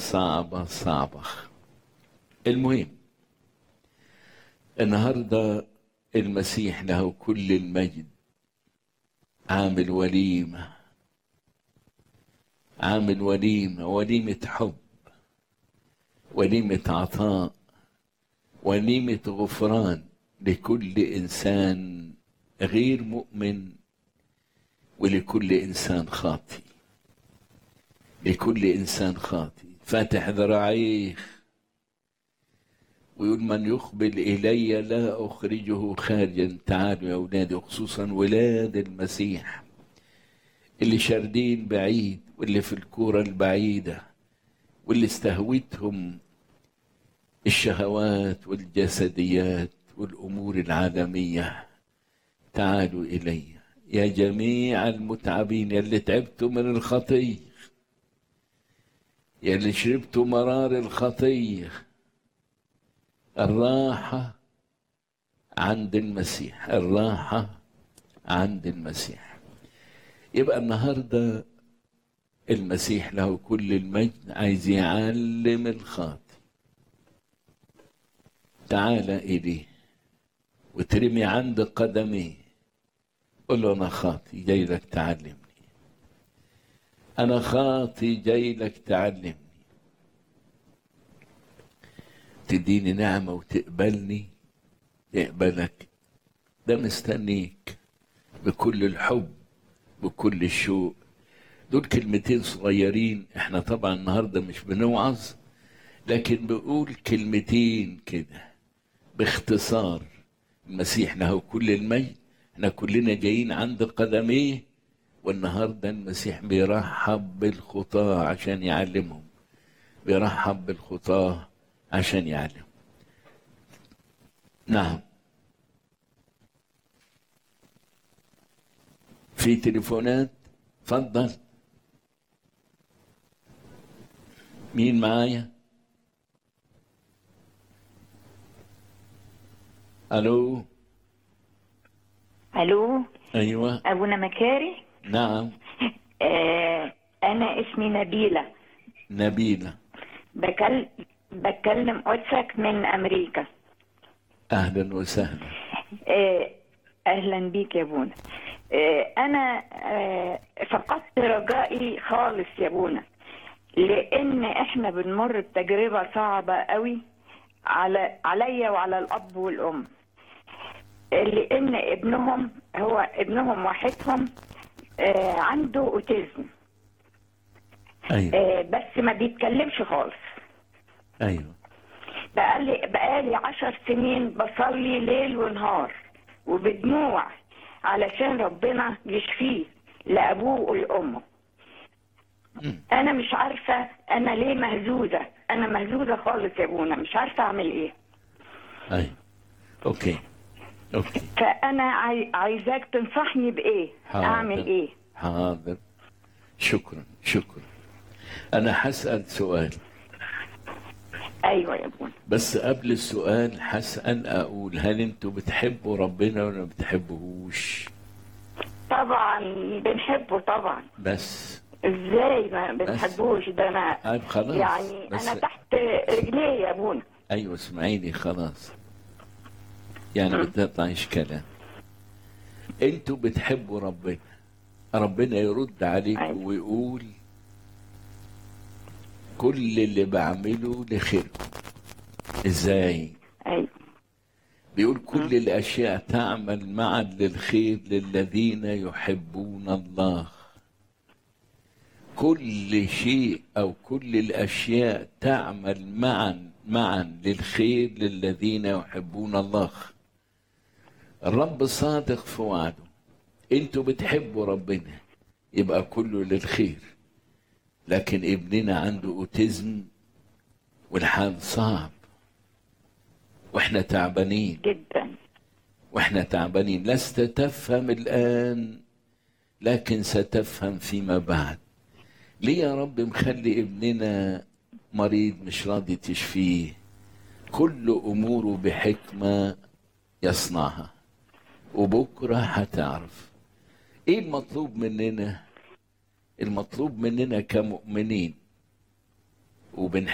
صعبة صعبة المهم النهاردة المسيح له كل المجد عامل وليمة عامل وليمة وليمة حب وليمة عطاء وليمة غفران لكل إنسان غير مؤمن ولكل إنسان خاطئ لكل إنسان خاطئ فاتح ذراعيه ويقول من يقبل إلي لا أخرجه خارجا تعالوا يا أولادي خصوصا ولاد المسيح اللي شاردين بعيد واللي في الكورة البعيدة واللي استهوتهم الشهوات والجسديات والأمور العالمية تعالوا إلي يا جميع المتعبين يلي تعبتوا من الخطيه يلي شربتوا مرار الخطيه الراحة عند المسيح الراحة عند المسيح يبقى النهاردة المسيح له كل المجد عايز يعلم الخاطي تعال إليه وترمي عند قدميه قل له أنا خاطي جاي لك تعلمني أنا خاطي جاي لك تعلمني تديني نعمة وتقبلني يقبلك ده مستنيك بكل الحب بكل الشوق دول كلمتين صغيرين احنا طبعا النهاردة مش بنوعظ لكن بقول كلمتين كده باختصار المسيح له كل المجد احنا كلنا جايين عند قدميه والنهاردة المسيح بيرحب بالخطاة عشان يعلمهم بيرحب بالخطاه عشان يعلم نعم في تليفونات تفضل مين معايا الو الو ايوه ابونا مكاري نعم آه انا اسمي نبيله نبيله بكل... بتكلم قدسك من امريكا اهلا وسهلا آه اهلا بيك يا ابونا آه انا آه فقدت رجائي خالص يا ابونا لان احنا بنمر بتجربه صعبه قوي على عليا وعلى الاب والام لان ابنهم هو ابنهم واحدهم آه عنده اوتيزم ايوه آه بس ما بيتكلمش خالص ايوه بقالي بقالي عشر سنين بصلي ليل ونهار وبدموع علشان ربنا يشفيه لأبوه ولأمه مم. أنا مش عارفة أنا ليه مهزوزة أنا مهزوزة خالص يا أبونا مش عارفة أعمل إيه ايوه اوكي اوكي فأنا عاي... عايزاك تنصحني بإيه حاضر. أعمل إيه حاضر شكرا شكرا انا هسال سؤال أيوة يا أبونا بس قبل السؤال هسال اقول هل انتوا بتحبوا ربنا ولا ما بتحبوهوش طبعا بنحبه طبعا بس إزاي ما بنحبوش ده أنا طيب خلاص يعني بس أنا تحت رجليه يا أبونا ايوه اسمعيني خلاص يعني بتقطعش كلام انتوا بتحبوا ربنا ربنا يرد عليكم أيوة. ويقول كل اللي بعمله لخيركم ازاي أيوة بيقول كل الاشياء تعمل معا للخير للذين يحبون الله كل شيء او كل الاشياء تعمل معا معا للخير للذين يحبون الله الرب صادق في وعده انتوا بتحبوا ربنا يبقى كله للخير لكن ابننا عنده اوتيزم والحال صعب واحنا تعبانين جدا واحنا تعبانين لست تفهم الان لكن ستفهم فيما بعد ليه يا رب مخلي ابننا مريض مش راضي تشفيه كل اموره بحكمه يصنعها وبكره هتعرف ايه المطلوب مننا المطلوب مننا كمؤمنين وبنحب